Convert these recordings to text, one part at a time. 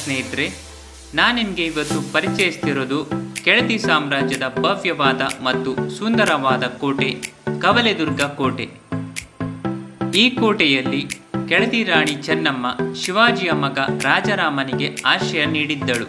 ಸ್ನೇಹಿತರೆ ನಾನು ನಿಮಗೆ ಇವತ್ತು ಪರಿಚಯಿಸ್ತಿರೋದು ಕೆಳದಿ ಸಾಮ್ರಾಜ್ಯದ ಭವ್ಯವಾದ ಮತ್ತು ಸುಂದರವಾದ ಕೋಟೆ ಕವಲೆದುರ್ಗ ಕೋಟೆ ಈ ಕೋಟೆಯಲ್ಲಿ ಕೆಳದಿ ರಾಣಿ ಚೆನ್ನಮ್ಮ ಶಿವಾಜಿಯ ಮಗ ರಾಜಾರಾಮನಿಗೆ ಆಶ್ರಯ ನೀಡಿದ್ದಳು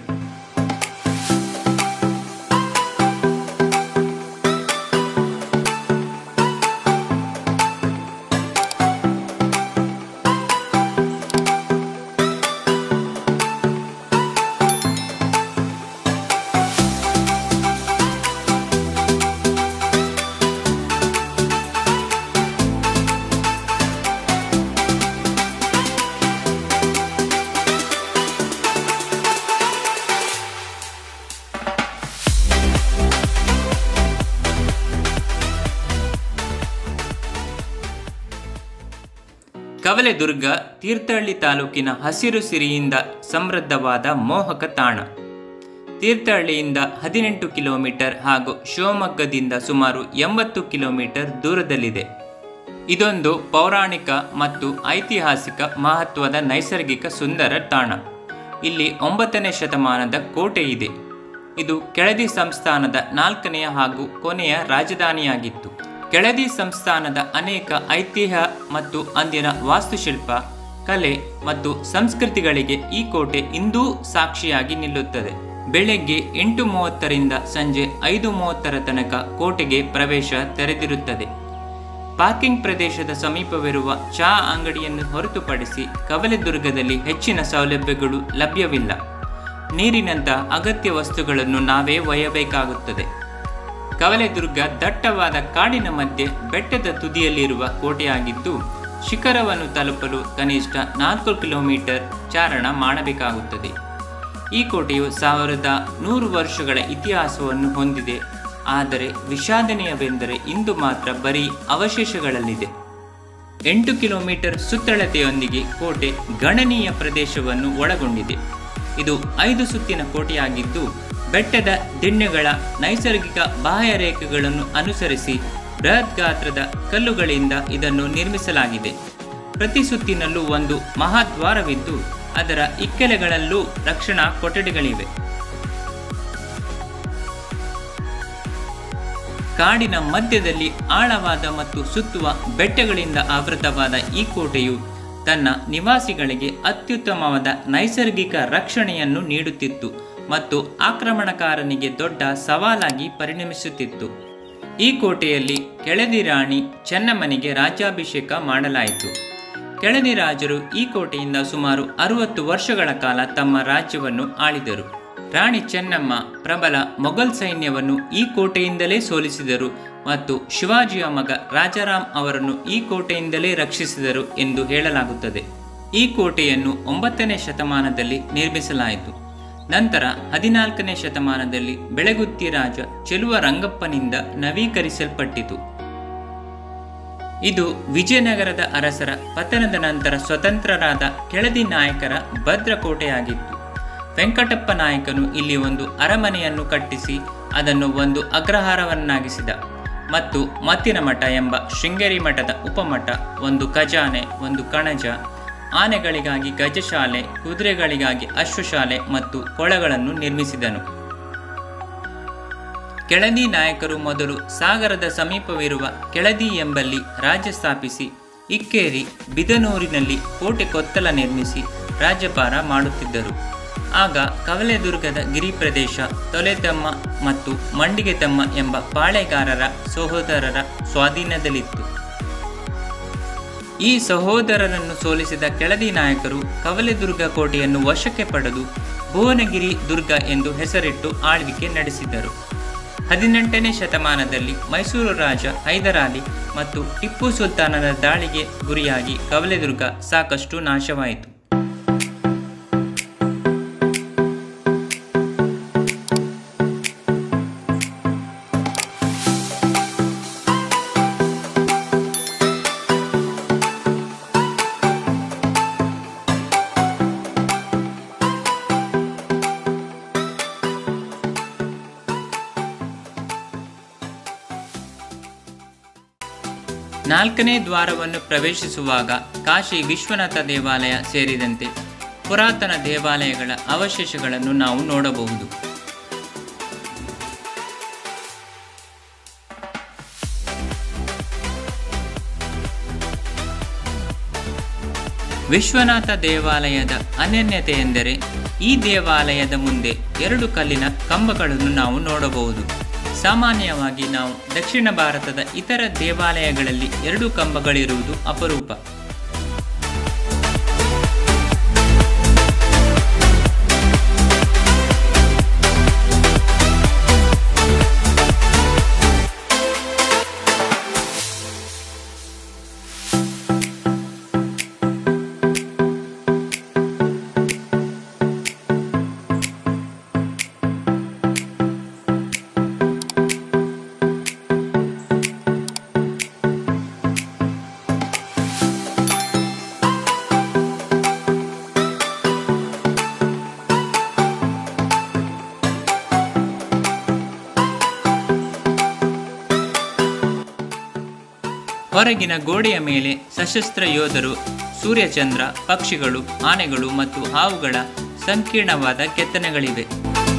ಕವಲೆದುರ್ಗ ತೀರ್ಥಹಳ್ಳಿ ತಾಲೂಕಿನ ಹಸಿರು ಸಿರಿಯಿಂದ ಸಮೃದ್ಧವಾದ ಮೋಹಕ ತಾಣ ತೀರ್ಥಹಳ್ಳಿಯಿಂದ ಹದಿನೆಂಟು ಕಿಲೋಮೀಟರ್ ಹಾಗೂ ಶಿವಮೊಗ್ಗದಿಂದ ಸುಮಾರು ಎಂಬತ್ತು ಕಿಲೋಮೀಟರ್ ದೂರದಲ್ಲಿದೆ ಇದೊಂದು ಪೌರಾಣಿಕ ಮತ್ತು ಐತಿಹಾಸಿಕ ಮಹತ್ವದ ನೈಸರ್ಗಿಕ ಸುಂದರ ತಾಣ ಇಲ್ಲಿ ಒಂಬತ್ತನೇ ಶತಮಾನದ ಕೋಟೆ ಇದೆ ಇದು ಕೆಳದಿ ಸಂಸ್ಥಾನದ ನಾಲ್ಕನೆಯ ಹಾಗೂ ಕೊನೆಯ ರಾಜಧಾನಿಯಾಗಿತ್ತು ಕೆಳದಿ ಸಂಸ್ಥಾನದ ಅನೇಕ ಐತಿಹ್ಯ ಮತ್ತು ಅಂದಿನ ವಾಸ್ತುಶಿಲ್ಪ ಕಲೆ ಮತ್ತು ಸಂಸ್ಕೃತಿಗಳಿಗೆ ಈ ಕೋಟೆ ಇಂದೂ ಸಾಕ್ಷಿಯಾಗಿ ನಿಲ್ಲುತ್ತದೆ ಬೆಳಗ್ಗೆ ಎಂಟು ಮೂವತ್ತರಿಂದ ಸಂಜೆ ಐದು ಮೂವತ್ತರ ತನಕ ಕೋಟೆಗೆ ಪ್ರವೇಶ ತೆರೆದಿರುತ್ತದೆ ಪಾರ್ಕಿಂಗ್ ಪ್ರದೇಶದ ಸಮೀಪವಿರುವ ಚಹಾ ಅಂಗಡಿಯನ್ನು ಹೊರತುಪಡಿಸಿ ಕವಲೆದುರ್ಗದಲ್ಲಿ ಹೆಚ್ಚಿನ ಸೌಲಭ್ಯಗಳು ಲಭ್ಯವಿಲ್ಲ ನೀರಿನಂಥ ಅಗತ್ಯ ವಸ್ತುಗಳನ್ನು ನಾವೇ ಒಯ್ಯಬೇಕಾಗುತ್ತದೆ ಕವಲೆದುರ್ಗ ದಟ್ಟವಾದ ಕಾಡಿನ ಮಧ್ಯೆ ಬೆಟ್ಟದ ತುದಿಯಲ್ಲಿರುವ ಕೋಟೆಯಾಗಿದ್ದು ಶಿಖರವನ್ನು ತಲುಪಲು ಕನಿಷ್ಠ ನಾಲ್ಕು ಕಿಲೋಮೀಟರ್ ಚಾರಣ ಮಾಡಬೇಕಾಗುತ್ತದೆ ಈ ಕೋಟೆಯು ಸಾವಿರದ ನೂರು ವರ್ಷಗಳ ಇತಿಹಾಸವನ್ನು ಹೊಂದಿದೆ ಆದರೆ ವಿಷಾದನೀಯವೆಂದರೆ ಇಂದು ಮಾತ್ರ ಬರೀ ಅವಶೇಷಗಳಲ್ಲಿದೆ ಎಂಟು ಕಿಲೋಮೀಟರ್ ಸುತ್ತಳತೆಯೊಂದಿಗೆ ಕೋಟೆ ಗಣನೀಯ ಪ್ರದೇಶವನ್ನು ಒಳಗೊಂಡಿದೆ ಇದು ಐದು ಸುತ್ತಿನ ಕೋಟೆಯಾಗಿದ್ದು ಬೆಟ್ಟದ ದಿಣ್ಣೆಗಳ ನೈಸರ್ಗಿಕ ಬಾಹ್ಯರೇಖೆಗಳನ್ನು ಅನುಸರಿಸಿ ಬೃಹತ್ ಗಾತ್ರದ ಕಲ್ಲುಗಳಿಂದ ಇದನ್ನು ನಿರ್ಮಿಸಲಾಗಿದೆ ಪ್ರತಿ ಸುತ್ತಿನಲ್ಲೂ ಒಂದು ಮಹಾದ್ವಾರವಿದ್ದು ಅದರ ಇಕ್ಕೆಲೆಗಳಲ್ಲೂ ರಕ್ಷಣಾ ಕೊಠಡಿಗಳಿವೆ ಕಾಡಿನ ಮಧ್ಯದಲ್ಲಿ ಆಳವಾದ ಮತ್ತು ಸುತ್ತುವ ಬೆಟ್ಟಗಳಿಂದ ಆವೃತವಾದ ಈ ಕೋಟೆಯು ತನ್ನ ನಿವಾಸಿಗಳಿಗೆ ಅತ್ಯುತ್ತಮವಾದ ನೈಸರ್ಗಿಕ ರಕ್ಷಣೆಯನ್ನು ನೀಡುತ್ತಿತ್ತು ಮತ್ತು ಆಕ್ರಮಣಕಾರನಿಗೆ ದೊಡ್ಡ ಸವಾಲಾಗಿ ಪರಿಣಮಿಸುತ್ತಿತ್ತು ಈ ಕೋಟೆಯಲ್ಲಿ ಕೆಳದಿ ರಾಣಿ ಚೆನ್ನಮ್ಮನಿಗೆ ರಾಜ್ಯಾಭಿಷೇಕ ಮಾಡಲಾಯಿತು ಕೆಳದಿ ರಾಜರು ಈ ಕೋಟೆಯಿಂದ ಸುಮಾರು ಅರುವತ್ತು ವರ್ಷಗಳ ಕಾಲ ತಮ್ಮ ರಾಜ್ಯವನ್ನು ಆಳಿದರು ರಾಣಿ ಚೆನ್ನಮ್ಮ ಪ್ರಬಲ ಮೊಘಲ್ ಸೈನ್ಯವನ್ನು ಈ ಕೋಟೆಯಿಂದಲೇ ಸೋಲಿಸಿದರು ಮತ್ತು ಶಿವಾಜಿಯ ಮಗ ರಾಜಾರಾಮ್ ಅವರನ್ನು ಈ ಕೋಟೆಯಿಂದಲೇ ರಕ್ಷಿಸಿದರು ಎಂದು ಹೇಳಲಾಗುತ್ತದೆ ಈ ಕೋಟೆಯನ್ನು ಒಂಬತ್ತನೇ ಶತಮಾನದಲ್ಲಿ ನಿರ್ಮಿಸಲಾಯಿತು ನಂತರ ಹದಿನಾಲ್ಕನೇ ಶತಮಾನದಲ್ಲಿ ಬೆಳಗುತ್ತಿ ರಾಜ ಚೆಲುವ ರಂಗಪ್ಪನಿಂದ ನವೀಕರಿಸಲ್ಪಟ್ಟಿತು ಇದು ವಿಜಯನಗರದ ಅರಸರ ಪತನದ ನಂತರ ಸ್ವತಂತ್ರರಾದ ಕೆಳದಿ ನಾಯಕರ ಭದ್ರಕೋಟೆಯಾಗಿತ್ತು ವೆಂಕಟಪ್ಪ ನಾಯಕನು ಇಲ್ಲಿ ಒಂದು ಅರಮನೆಯನ್ನು ಕಟ್ಟಿಸಿ ಅದನ್ನು ಒಂದು ಅಗ್ರಹಾರವನ್ನಾಗಿಸಿದ ಮತ್ತು ಮತ್ತಿನ ಮಠ ಎಂಬ ಶೃಂಗೇರಿ ಮಠದ ಉಪಮಠ ಒಂದು ಖಜಾನೆ ಒಂದು ಕಣಜ ಆನೆಗಳಿಗಾಗಿ ಗಜಶಾಲೆ ಕುದುರೆಗಳಿಗಾಗಿ ಅಶ್ವಶಾಲೆ ಮತ್ತು ಕೊಳಗಳನ್ನು ನಿರ್ಮಿಸಿದನು ಕೆಳದಿ ನಾಯಕರು ಮೊದಲು ಸಾಗರದ ಸಮೀಪವಿರುವ ಕೆಳದಿ ಎಂಬಲ್ಲಿ ರಾಜ್ಯ ಸ್ಥಾಪಿಸಿ ಇಕ್ಕೇರಿ ಬಿದನೂರಿನಲ್ಲಿ ಕೋಟೆ ಕೊತ್ತಲ ನಿರ್ಮಿಸಿ ರಾಜ್ಯಭಾರ ಮಾಡುತ್ತಿದ್ದರು ಆಗ ಕವಲೆದುರ್ಗದ ಗಿರಿ ಪ್ರದೇಶ ತೊಲೆತಮ್ಮ ಮತ್ತು ಮಂಡಿಗೆತಮ್ಮ ಎಂಬ ಪಾಳೆಗಾರರ ಸಹೋದರರ ಸ್ವಾಧೀನದಲ್ಲಿತ್ತು ಈ ಸಹೋದರರನ್ನು ಸೋಲಿಸಿದ ಕೆಳದಿ ನಾಯಕರು ಕವಲೆದುರ್ಗ ಕೋಟೆಯನ್ನು ವಶಕ್ಕೆ ಪಡೆದು ಭುವನಗಿರಿ ದುರ್ಗ ಎಂದು ಹೆಸರಿಟ್ಟು ಆಳ್ವಿಕೆ ನಡೆಸಿದರು ಹದಿನೆಂಟನೇ ಶತಮಾನದಲ್ಲಿ ಮೈಸೂರು ರಾಜ ಹೈದರಾಲಿ ಮತ್ತು ಟಿಪ್ಪು ಸುಲ್ತಾನರ ದಾಳಿಗೆ ಗುರಿಯಾಗಿ ಕವಲೆದುರ್ಗ ಸಾಕಷ್ಟು ನಾಶವಾಯಿತು ನಾಲ್ಕನೇ ದ್ವಾರವನ್ನು ಪ್ರವೇಶಿಸುವಾಗ ಕಾಶಿ ವಿಶ್ವನಾಥ ದೇವಾಲಯ ಸೇರಿದಂತೆ ಪುರಾತನ ದೇವಾಲಯಗಳ ಅವಶೇಷಗಳನ್ನು ನಾವು ನೋಡಬಹುದು ವಿಶ್ವನಾಥ ದೇವಾಲಯದ ಅನನ್ಯತೆ ಎಂದರೆ ಈ ದೇವಾಲಯದ ಮುಂದೆ ಎರಡು ಕಲ್ಲಿನ ಕಂಬಗಳನ್ನು ನಾವು ನೋಡಬಹುದು ಸಾಮಾನ್ಯವಾಗಿ ನಾವು ದಕ್ಷಿಣ ಭಾರತದ ಇತರ ದೇವಾಲಯಗಳಲ್ಲಿ ಎರಡು ಕಂಬಗಳಿರುವುದು ಅಪರೂಪ ಹೊರಗಿನ ಗೋಡೆಯ ಮೇಲೆ ಸಶಸ್ತ್ರ ಯೋಧರು ಸೂರ್ಯಚಂದ್ರ ಪಕ್ಷಿಗಳು ಆನೆಗಳು ಮತ್ತು ಹಾವುಗಳ ಸಂಕೀರ್ಣವಾದ ಕೆತ್ತನೆಗಳಿವೆ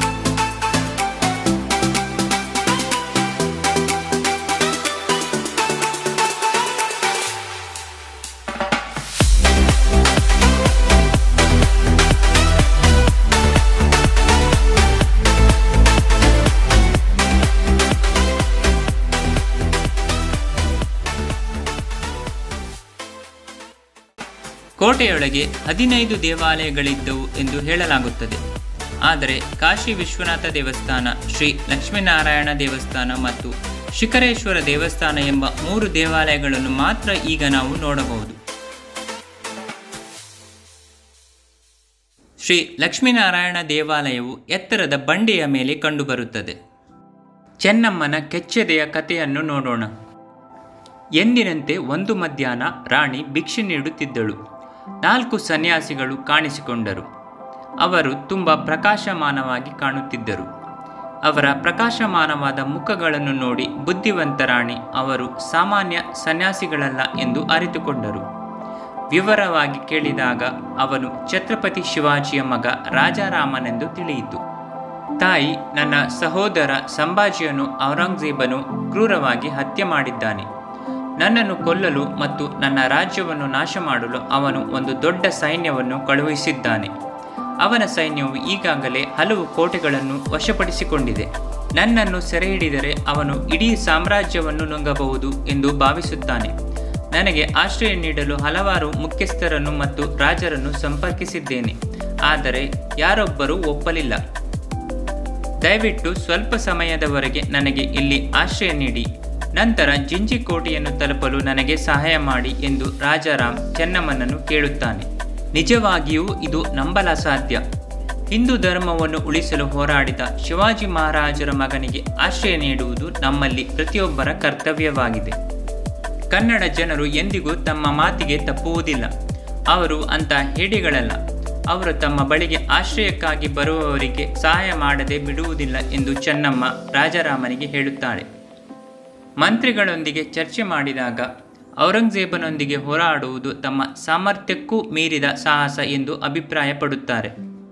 ಕೋಟೆಯೊಳಗೆ ಹದಿನೈದು ದೇವಾಲಯಗಳಿದ್ದವು ಎಂದು ಹೇಳಲಾಗುತ್ತದೆ ಆದರೆ ಕಾಶಿ ವಿಶ್ವನಾಥ ದೇವಸ್ಥಾನ ಶ್ರೀ ಲಕ್ಷ್ಮೀನಾರಾಯಣ ದೇವಸ್ಥಾನ ಮತ್ತು ಶಿಖರೇಶ್ವರ ದೇವಸ್ಥಾನ ಎಂಬ ಮೂರು ದೇವಾಲಯಗಳನ್ನು ಮಾತ್ರ ಈಗ ನಾವು ನೋಡಬಹುದು ಶ್ರೀ ಲಕ್ಷ್ಮೀನಾರಾಯಣ ದೇವಾಲಯವು ಎತ್ತರದ ಬಂಡೆಯ ಮೇಲೆ ಕಂಡುಬರುತ್ತದೆ ಚೆನ್ನಮ್ಮನ ಕೆಚ್ಚೆದೆಯ ಕಥೆಯನ್ನು ನೋಡೋಣ ಎಂದಿನಂತೆ ಒಂದು ಮಧ್ಯಾಹ್ನ ರಾಣಿ ಭಿಕ್ಷೆ ನೀಡುತ್ತಿದ್ದಳು ನಾಲ್ಕು ಸನ್ಯಾಸಿಗಳು ಕಾಣಿಸಿಕೊಂಡರು ಅವರು ತುಂಬ ಪ್ರಕಾಶಮಾನವಾಗಿ ಕಾಣುತ್ತಿದ್ದರು ಅವರ ಪ್ರಕಾಶಮಾನವಾದ ಮುಖಗಳನ್ನು ನೋಡಿ ಬುದ್ಧಿವಂತ ರಾಣಿ ಅವರು ಸಾಮಾನ್ಯ ಸನ್ಯಾಸಿಗಳಲ್ಲ ಎಂದು ಅರಿತುಕೊಂಡರು ವಿವರವಾಗಿ ಕೇಳಿದಾಗ ಅವನು ಛತ್ರಪತಿ ಶಿವಾಜಿಯ ಮಗ ರಾಜಾರಾಮನೆಂದು ತಿಳಿಯಿತು ತಾಯಿ ನನ್ನ ಸಹೋದರ ಸಂಭಾಜಿಯನ್ನು ಔರಂಗಜೇಬನು ಕ್ರೂರವಾಗಿ ಹತ್ಯೆ ಮಾಡಿದ್ದಾನೆ ನನ್ನನ್ನು ಕೊಲ್ಲಲು ಮತ್ತು ನನ್ನ ರಾಜ್ಯವನ್ನು ನಾಶ ಮಾಡಲು ಅವನು ಒಂದು ದೊಡ್ಡ ಸೈನ್ಯವನ್ನು ಕಳುಹಿಸಿದ್ದಾನೆ ಅವನ ಸೈನ್ಯವು ಈಗಾಗಲೇ ಹಲವು ಕೋಟೆಗಳನ್ನು ವಶಪಡಿಸಿಕೊಂಡಿದೆ ನನ್ನನ್ನು ಸೆರೆ ಹಿಡಿದರೆ ಅವನು ಇಡೀ ಸಾಮ್ರಾಜ್ಯವನ್ನು ನುಂಗಬಹುದು ಎಂದು ಭಾವಿಸುತ್ತಾನೆ ನನಗೆ ಆಶ್ರಯ ನೀಡಲು ಹಲವಾರು ಮುಖ್ಯಸ್ಥರನ್ನು ಮತ್ತು ರಾಜರನ್ನು ಸಂಪರ್ಕಿಸಿದ್ದೇನೆ ಆದರೆ ಯಾರೊಬ್ಬರೂ ಒಪ್ಪಲಿಲ್ಲ ದಯವಿಟ್ಟು ಸ್ವಲ್ಪ ಸಮಯದವರೆಗೆ ನನಗೆ ಇಲ್ಲಿ ಆಶ್ರಯ ನೀಡಿ ನಂತರ ಜಿಂಜಿಕೋಟೆಯನ್ನು ತಲುಪಲು ನನಗೆ ಸಹಾಯ ಮಾಡಿ ಎಂದು ರಾಜಾರಾಮ್ ಚೆನ್ನಮ್ಮನನ್ನು ಕೇಳುತ್ತಾನೆ ನಿಜವಾಗಿಯೂ ಇದು ನಂಬಲಸಾಧ್ಯ ಹಿಂದೂ ಧರ್ಮವನ್ನು ಉಳಿಸಲು ಹೋರಾಡಿದ ಶಿವಾಜಿ ಮಹಾರಾಜರ ಮಗನಿಗೆ ಆಶ್ರಯ ನೀಡುವುದು ನಮ್ಮಲ್ಲಿ ಪ್ರತಿಯೊಬ್ಬರ ಕರ್ತವ್ಯವಾಗಿದೆ ಕನ್ನಡ ಜನರು ಎಂದಿಗೂ ತಮ್ಮ ಮಾತಿಗೆ ತಪ್ಪುವುದಿಲ್ಲ ಅವರು ಅಂತ ಹೇಡಿಗಳಲ್ಲ ಅವರು ತಮ್ಮ ಬಳಿಗೆ ಆಶ್ರಯಕ್ಕಾಗಿ ಬರುವವರಿಗೆ ಸಹಾಯ ಮಾಡದೆ ಬಿಡುವುದಿಲ್ಲ ಎಂದು ಚೆನ್ನಮ್ಮ ರಾಜಾರಾಮನಿಗೆ ಹೇಳುತ್ತಾಳೆ ಮಂತ್ರಿಗಳೊಂದಿಗೆ ಚರ್ಚೆ ಮಾಡಿದಾಗ ಔರಂಗಜೇಬನೊಂದಿಗೆ ಹೋರಾಡುವುದು ತಮ್ಮ ಸಾಮರ್ಥ್ಯಕ್ಕೂ ಮೀರಿದ ಸಾಹಸ ಎಂದು ಅಭಿಪ್ರಾಯಪಡುತ್ತಾರೆ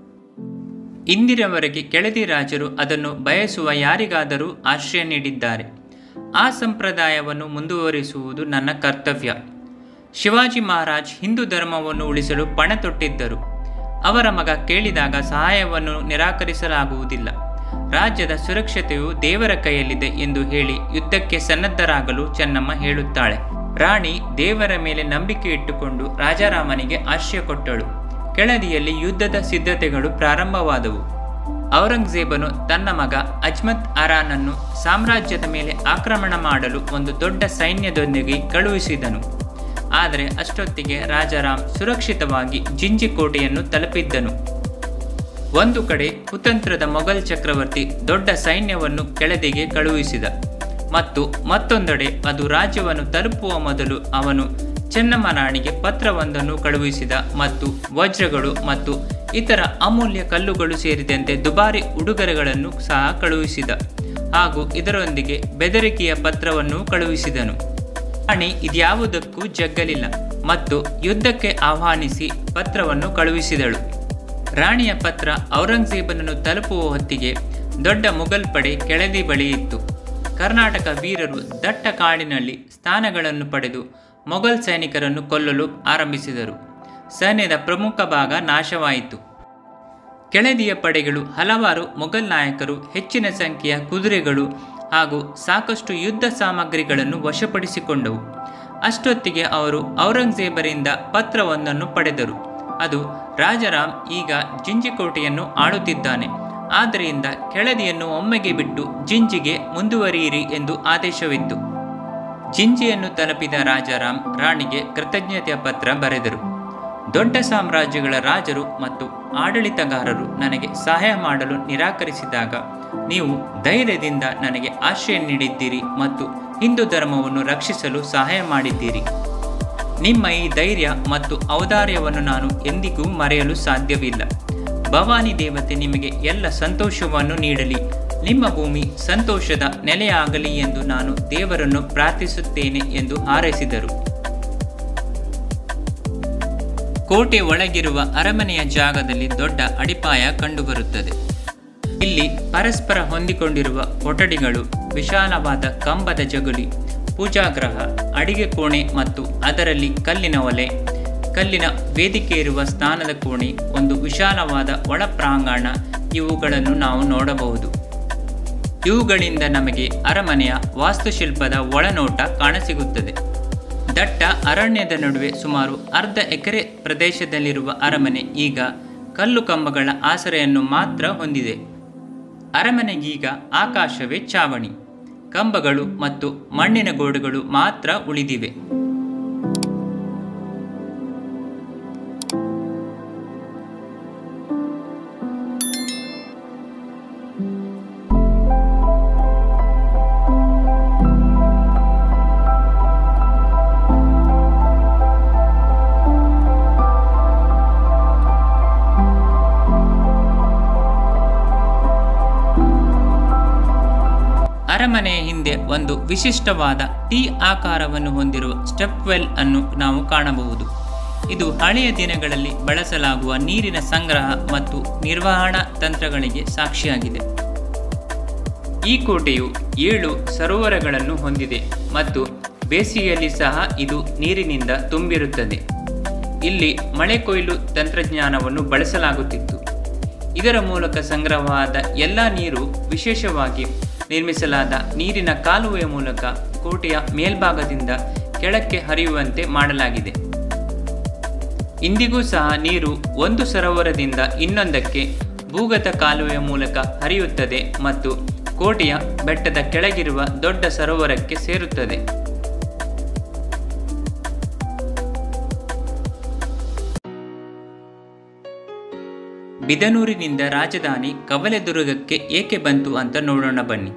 ಇಂದಿನವರೆಗೆ ಕೆಳದಿ ರಾಜರು ಅದನ್ನು ಬಯಸುವ ಯಾರಿಗಾದರೂ ಆಶ್ರಯ ನೀಡಿದ್ದಾರೆ ಆ ಸಂಪ್ರದಾಯವನ್ನು ಮುಂದುವರಿಸುವುದು ನನ್ನ ಕರ್ತವ್ಯ ಶಿವಾಜಿ ಮಹಾರಾಜ್ ಹಿಂದೂ ಧರ್ಮವನ್ನು ಉಳಿಸಲು ಪಣ ತೊಟ್ಟಿದ್ದರು ಅವರ ಮಗ ಕೇಳಿದಾಗ ಸಹಾಯವನ್ನು ನಿರಾಕರಿಸಲಾಗುವುದಿಲ್ಲ ರಾಜ್ಯದ ಸುರಕ್ಷತೆಯು ದೇವರ ಕೈಯಲ್ಲಿದೆ ಎಂದು ಹೇಳಿ ಯುದ್ಧಕ್ಕೆ ಸನ್ನದ್ಧರಾಗಲು ಚೆನ್ನಮ್ಮ ಹೇಳುತ್ತಾಳೆ ರಾಣಿ ದೇವರ ಮೇಲೆ ನಂಬಿಕೆ ಇಟ್ಟುಕೊಂಡು ರಾಜಾರಾಮನಿಗೆ ಆಶ್ರಯ ಕೊಟ್ಟಳು ಕೆಳದಿಯಲ್ಲಿ ಯುದ್ಧದ ಸಿದ್ಧತೆಗಳು ಪ್ರಾರಂಭವಾದವು ಔರಂಗಜೇಬನು ತನ್ನ ಮಗ ಅಜ್ಮತ್ ಅರಾನನ್ನು ಸಾಮ್ರಾಜ್ಯದ ಮೇಲೆ ಆಕ್ರಮಣ ಮಾಡಲು ಒಂದು ದೊಡ್ಡ ಸೈನ್ಯದೊಂದಿಗೆ ಕಳುಹಿಸಿದನು ಆದರೆ ಅಷ್ಟೊತ್ತಿಗೆ ರಾಜಾರಾಮ್ ಸುರಕ್ಷಿತವಾಗಿ ಜಿಂಜಿಕೋಟೆಯನ್ನು ತಲುಪಿದ್ದನು ಒಂದು ಕಡೆ ಕುತಂತ್ರದ ಮೊಘಲ್ ಚಕ್ರವರ್ತಿ ದೊಡ್ಡ ಸೈನ್ಯವನ್ನು ಕೆಳದಿಗೆ ಕಳುಹಿಸಿದ ಮತ್ತು ಮತ್ತೊಂದೆಡೆ ಅದು ರಾಜ್ಯವನ್ನು ತಲುಪುವ ಮೊದಲು ಅವನು ಚೆನ್ನಮ್ಮ ರಾಣಿಗೆ ಪತ್ರವೊಂದನ್ನು ಕಳುಹಿಸಿದ ಮತ್ತು ವಜ್ರಗಳು ಮತ್ತು ಇತರ ಅಮೂಲ್ಯ ಕಲ್ಲುಗಳು ಸೇರಿದಂತೆ ದುಬಾರಿ ಉಡುಗೊರೆಗಳನ್ನು ಸಹ ಕಳುಹಿಸಿದ ಹಾಗೂ ಇದರೊಂದಿಗೆ ಬೆದರಿಕೆಯ ಪತ್ರವನ್ನು ಕಳುಹಿಸಿದನು ರಾಣಿ ಇದ್ಯಾವುದಕ್ಕೂ ಜಗ್ಗಲಿಲ್ಲ ಮತ್ತು ಯುದ್ಧಕ್ಕೆ ಆಹ್ವಾನಿಸಿ ಪತ್ರವನ್ನು ಕಳುಹಿಸಿದಳು ರಾಣಿಯ ಪತ್ರ ಔರಂಗಜೇಬನನ್ನು ತಲುಪುವ ಹೊತ್ತಿಗೆ ದೊಡ್ಡ ಮುಘಲ್ ಪಡೆ ಕೆಳದಿ ಬಳಿ ಇತ್ತು ಕರ್ನಾಟಕ ವೀರರು ದಟ್ಟ ಕಾಡಿನಲ್ಲಿ ಸ್ಥಾನಗಳನ್ನು ಪಡೆದು ಮೊಘಲ್ ಸೈನಿಕರನ್ನು ಕೊಲ್ಲಲು ಆರಂಭಿಸಿದರು ಸೈನ್ಯದ ಪ್ರಮುಖ ಭಾಗ ನಾಶವಾಯಿತು ಕೆಳದಿಯ ಪಡೆಗಳು ಹಲವಾರು ಮೊಘಲ್ ನಾಯಕರು ಹೆಚ್ಚಿನ ಸಂಖ್ಯೆಯ ಕುದುರೆಗಳು ಹಾಗೂ ಸಾಕಷ್ಟು ಯುದ್ಧ ಸಾಮಗ್ರಿಗಳನ್ನು ವಶಪಡಿಸಿಕೊಂಡವು ಅಷ್ಟೊತ್ತಿಗೆ ಅವರು ಔರಂಗಜೇಬರಿಂದ ಪತ್ರವೊಂದನ್ನು ಪಡೆದರು ಅದು ರಾಜಾರಾಮ್ ಈಗ ಜಿಂಜಿಕೋಟೆಯನ್ನು ಆಳುತ್ತಿದ್ದಾನೆ ಆದ್ದರಿಂದ ಕೆಳದಿಯನ್ನು ಒಮ್ಮೆಗೆ ಬಿಟ್ಟು ಜಿಂಜಿಗೆ ಮುಂದುವರಿಯಿರಿ ಎಂದು ಆದೇಶವಿತ್ತು ಜಿಂಜಿಯನ್ನು ತಲುಪಿದ ರಾಜಾರಾಮ್ ರಾಣಿಗೆ ಕೃತಜ್ಞತೆಯ ಪತ್ರ ಬರೆದರು ದೊಡ್ಡ ಸಾಮ್ರಾಜ್ಯಗಳ ರಾಜರು ಮತ್ತು ಆಡಳಿತಗಾರರು ನನಗೆ ಸಹಾಯ ಮಾಡಲು ನಿರಾಕರಿಸಿದಾಗ ನೀವು ಧೈರ್ಯದಿಂದ ನನಗೆ ಆಶ್ರಯ ನೀಡಿದ್ದೀರಿ ಮತ್ತು ಹಿಂದೂ ಧರ್ಮವನ್ನು ರಕ್ಷಿಸಲು ಸಹಾಯ ಮಾಡಿದ್ದೀರಿ ನಿಮ್ಮ ಈ ಧೈರ್ಯ ಮತ್ತು ಔದಾರ್ಯವನ್ನು ನಾನು ಎಂದಿಗೂ ಮರೆಯಲು ಸಾಧ್ಯವಿಲ್ಲ ಭವಾನಿ ದೇವತೆ ನಿಮಗೆ ಎಲ್ಲ ಸಂತೋಷವನ್ನು ನೀಡಲಿ ನಿಮ್ಮ ಭೂಮಿ ಸಂತೋಷದ ನೆಲೆಯಾಗಲಿ ಎಂದು ನಾನು ದೇವರನ್ನು ಪ್ರಾರ್ಥಿಸುತ್ತೇನೆ ಎಂದು ಹಾರೈಸಿದರು ಕೋಟೆ ಒಳಗಿರುವ ಅರಮನೆಯ ಜಾಗದಲ್ಲಿ ದೊಡ್ಡ ಅಡಿಪಾಯ ಕಂಡುಬರುತ್ತದೆ ಇಲ್ಲಿ ಪರಸ್ಪರ ಹೊಂದಿಕೊಂಡಿರುವ ಕೊಠಡಿಗಳು ವಿಶಾಲವಾದ ಕಂಬದ ಜಗುಲಿ ಪೂಜಾಗ್ರಹ ಅಡಿಗೆ ಕೋಣೆ ಮತ್ತು ಅದರಲ್ಲಿ ಕಲ್ಲಿನ ಒಲೆ ಕಲ್ಲಿನ ವೇದಿಕೆ ಇರುವ ಸ್ನಾನದ ಕೋಣೆ ಒಂದು ವಿಶಾಲವಾದ ಒಳ ಪ್ರಾಂಗಣ ಇವುಗಳನ್ನು ನಾವು ನೋಡಬಹುದು ಇವುಗಳಿಂದ ನಮಗೆ ಅರಮನೆಯ ವಾಸ್ತುಶಿಲ್ಪದ ಒಳನೋಟ ಕಾಣಸಿಗುತ್ತದೆ ದಟ್ಟ ಅರಣ್ಯದ ನಡುವೆ ಸುಮಾರು ಅರ್ಧ ಎಕರೆ ಪ್ರದೇಶದಲ್ಲಿರುವ ಅರಮನೆ ಈಗ ಕಲ್ಲು ಕಂಬಗಳ ಆಸರೆಯನ್ನು ಮಾತ್ರ ಹೊಂದಿದೆ ಅರಮನೆಗೀಗ ಆಕಾಶವೇ ಚಾವಣಿ ಕಂಬಗಳು ಮತ್ತು ಮಣ್ಣಿನ ಗೋಡೆಗಳು ಮಾತ್ರ ಉಳಿದಿವೆ ಅರಮನೆಯ ಹಿಂದೆ ಒಂದು ವಿಶಿಷ್ಟವಾದ ಟಿ ಆಕಾರವನ್ನು ಹೊಂದಿರುವ ಸ್ಟೆಪ್ ವೆಲ್ ಅನ್ನು ನಾವು ಕಾಣಬಹುದು ಇದು ಹಳೆಯ ದಿನಗಳಲ್ಲಿ ಬಳಸಲಾಗುವ ನೀರಿನ ಸಂಗ್ರಹ ಮತ್ತು ನಿರ್ವಹಣಾ ತಂತ್ರಗಳಿಗೆ ಸಾಕ್ಷಿಯಾಗಿದೆ ಈ ಕೋಟೆಯು ಏಳು ಸರೋವರಗಳನ್ನು ಹೊಂದಿದೆ ಮತ್ತು ಬೇಸಿಗೆಯಲ್ಲಿ ಸಹ ಇದು ನೀರಿನಿಂದ ತುಂಬಿರುತ್ತದೆ ಇಲ್ಲಿ ಮಳೆ ಕೊಯ್ಲು ತಂತ್ರಜ್ಞಾನವನ್ನು ಬಳಸಲಾಗುತ್ತಿತ್ತು ಇದರ ಮೂಲಕ ಸಂಗ್ರಹವಾದ ಎಲ್ಲ ನೀರು ವಿಶೇಷವಾಗಿ ನಿರ್ಮಿಸಲಾದ ನೀರಿನ ಕಾಲುವೆಯ ಮೂಲಕ ಕೋಟೆಯ ಮೇಲ್ಭಾಗದಿಂದ ಕೆಳಕ್ಕೆ ಹರಿಯುವಂತೆ ಮಾಡಲಾಗಿದೆ ಇಂದಿಗೂ ಸಹ ನೀರು ಒಂದು ಸರೋವರದಿಂದ ಇನ್ನೊಂದಕ್ಕೆ ಭೂಗತ ಕಾಲುವೆಯ ಮೂಲಕ ಹರಿಯುತ್ತದೆ ಮತ್ತು ಕೋಟೆಯ ಬೆಟ್ಟದ ಕೆಳಗಿರುವ ದೊಡ್ಡ ಸರೋವರಕ್ಕೆ ಸೇರುತ್ತದೆ ಬಿದನೂರಿನಿಂದ ರಾಜಧಾನಿ ಕವಲೆದುರ್ಗಕ್ಕೆ ಏಕೆ ಬಂತು ಅಂತ ನೋಡೋಣ ಬನ್ನಿ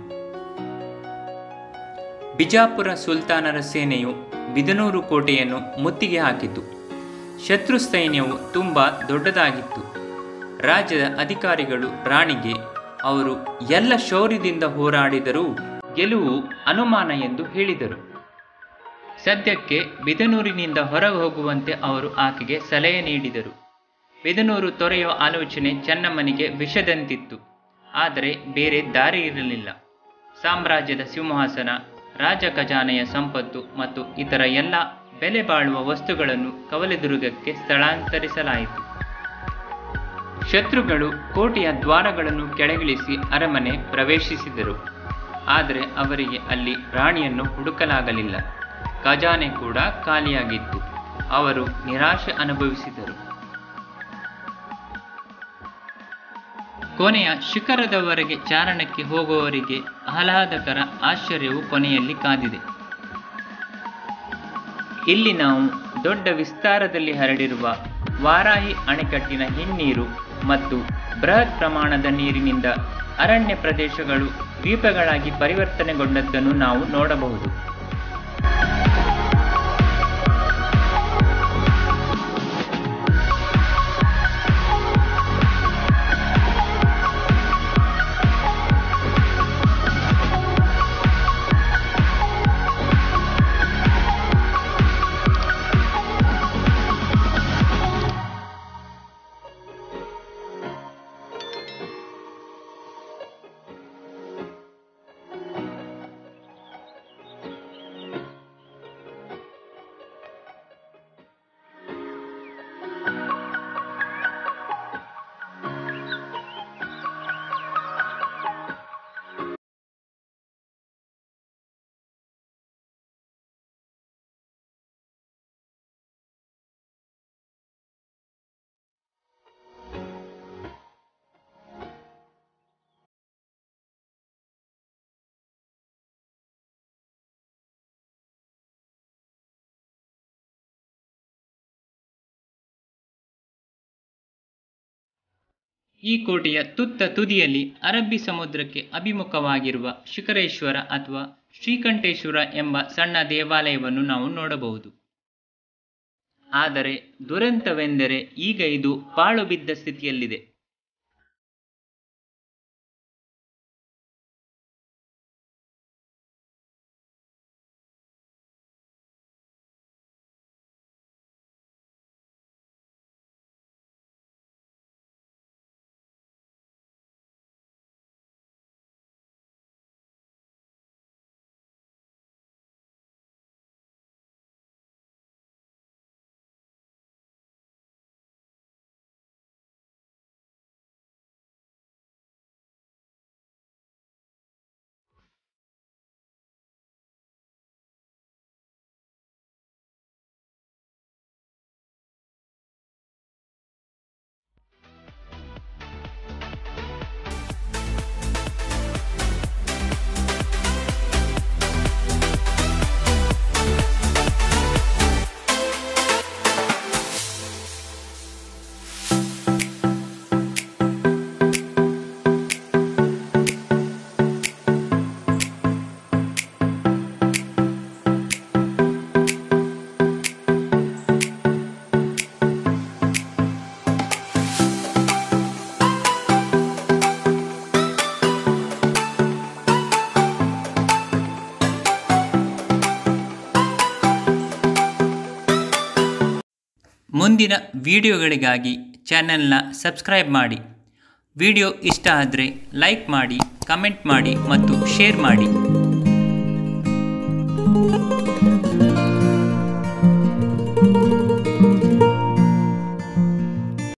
ಬಿಜಾಪುರ ಸುಲ್ತಾನರ ಸೇನೆಯು ಬಿದನೂರು ಕೋಟೆಯನ್ನು ಮುತ್ತಿಗೆ ಹಾಕಿತು ಶತ್ರು ಸೈನ್ಯವು ತುಂಬ ದೊಡ್ಡದಾಗಿತ್ತು ರಾಜ್ಯದ ಅಧಿಕಾರಿಗಳು ರಾಣಿಗೆ ಅವರು ಎಲ್ಲ ಶೌರ್ಯದಿಂದ ಹೋರಾಡಿದರೂ ಗೆಲುವು ಅನುಮಾನ ಎಂದು ಹೇಳಿದರು ಸದ್ಯಕ್ಕೆ ಬಿದನೂರಿನಿಂದ ಹೊರಗೆ ಹೋಗುವಂತೆ ಅವರು ಆಕೆಗೆ ಸಲಹೆ ನೀಡಿದರು ಬಿದನೂರು ತೊರೆಯುವ ಆಲೋಚನೆ ಚೆನ್ನಮ್ಮನಿಗೆ ವಿಷದಂತಿತ್ತು ಆದರೆ ಬೇರೆ ದಾರಿ ಇರಲಿಲ್ಲ ಸಾಮ್ರಾಜ್ಯದ ಸಿಂಹಾಸನ ರಾಜ ಖಜಾನೆಯ ಸಂಪತ್ತು ಮತ್ತು ಇತರ ಎಲ್ಲ ಬೆಲೆ ಬಾಳುವ ವಸ್ತುಗಳನ್ನು ಕವಲೆದುರ್ಗಕ್ಕೆ ಸ್ಥಳಾಂತರಿಸಲಾಯಿತು ಶತ್ರುಗಳು ಕೋಟೆಯ ದ್ವಾರಗಳನ್ನು ಕೆಳಗಿಳಿಸಿ ಅರಮನೆ ಪ್ರವೇಶಿಸಿದರು ಆದರೆ ಅವರಿಗೆ ಅಲ್ಲಿ ರಾಣಿಯನ್ನು ಹುಡುಕಲಾಗಲಿಲ್ಲ ಖಜಾನೆ ಕೂಡ ಖಾಲಿಯಾಗಿತ್ತು ಅವರು ನಿರಾಶೆ ಅನುಭವಿಸಿದರು ಕೊನೆಯ ಶಿಖರದವರೆಗೆ ಚಾರಣಕ್ಕೆ ಹೋಗುವವರಿಗೆ ಆಹ್ಲಾದಕರ ಆಶ್ಚರ್ಯವು ಕೊನೆಯಲ್ಲಿ ಕಾದಿದೆ ಇಲ್ಲಿ ನಾವು ದೊಡ್ಡ ವಿಸ್ತಾರದಲ್ಲಿ ಹರಡಿರುವ ವಾರಾಹಿ ಅಣೆಕಟ್ಟಿನ ಹಿನ್ನೀರು ಮತ್ತು ಬೃಹತ್ ಪ್ರಮಾಣದ ನೀರಿನಿಂದ ಅರಣ್ಯ ಪ್ರದೇಶಗಳು ದ್ವೀಪಗಳಾಗಿ ಪರಿವರ್ತನೆಗೊಂಡದ್ದನ್ನು ನಾವು ನೋಡಬಹುದು ಈ ಕೋಟೆಯ ತುತ್ತ ತುದಿಯಲ್ಲಿ ಅರಬ್ಬಿ ಸಮುದ್ರಕ್ಕೆ ಅಭಿಮುಖವಾಗಿರುವ ಶಿಖರೇಶ್ವರ ಅಥವಾ ಶ್ರೀಕಂಠೇಶ್ವರ ಎಂಬ ಸಣ್ಣ ದೇವಾಲಯವನ್ನು ನಾವು ನೋಡಬಹುದು ಆದರೆ ದುರಂತವೆಂದರೆ ಈಗ ಇದು ಪಾಳು ಬಿದ್ದ ಸ್ಥಿತಿಯಲ್ಲಿದೆ ಮುಂದಿನ ವಿಡಿಯೋಗಳಿಗಾಗಿ ಚಾನೆಲ್ನ ಸಬ್ಸ್ಕ್ರೈಬ್ ಮಾಡಿ ವಿಡಿಯೋ ಇಷ್ಟ ಆದರೆ ಲೈಕ್ ಮಾಡಿ ಕಮೆಂಟ್ ಮಾಡಿ ಮತ್ತು ಶೇರ್ ಮಾಡಿ